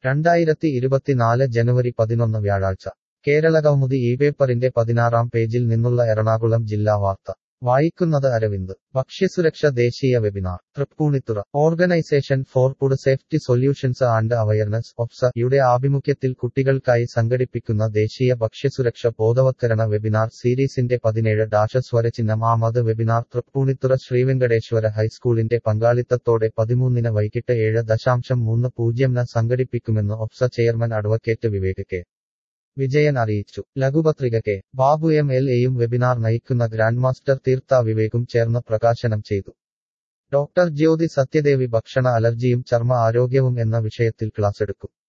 രണ്ടായിരത്തി ഇരുപത്തിനാല് ജനുവരി പതിനൊന്ന് വ്യാഴാഴ്ച കേരളകൗമുദി ഈ പേപ്പറിന്റെ പതിനാറാം പേജിൽ നിന്നുള്ള എറണാകുളം ജില്ലാ വാർത്ത വായിക്കുന്നത് അരവിന്ദ് ഭക്ഷ്യസുരക്ഷ ദേശീയ webinar Thrippunithura organisation for food safety solutions and awareness ഒപ്സ യുടെ ആഭിമുഖ്യത്തിൽ കുട്ടികൾക്കായി സംഘടിപ്പിക്കുന്ന ദേശീയ ഭക്ഷ്യസുരക്ഷ ബോധവത്കരണ വെബിനാർ സീരീസിന്റെ പതിനേഴ് ഡാഷ സ്വരചിഹ്നം ആമത് വെബിനാർ തൃപ്പൂണിത്തുറ ശ്രീവെങ്കടേശ്വര ഹൈസ്കൂളിന്റെ പങ്കാളിത്തത്തോടെ പതിമൂന്നിന് വൈകിട്ട് ഏഴ് ദശാംശം മൂന്ന് പൂജ്യംന് സംഘടിപ്പിക്കുമെന്ന് ഒപ്സ chairman advocate Vivek K Vijayan അറിയിച്ചു ലഘുപത്രിക കെ ബാബു എം എൽ എയും വെബിനാർ നയിക്കുന്ന ഗ്രാൻഡ് മാസ്റ്റർ തീർത്ഥ വിവേകും ചേർന്ന് പ്രകാശനം ചെയ്തു ഡോക്ടർ ജ്യോതി സത്യദേവി ഭക്ഷണ അലർജിയും ചർമ്മ ആരോഗ്യവും എന്ന വിഷയത്തിൽ ക്ലാസ് എടുക്കും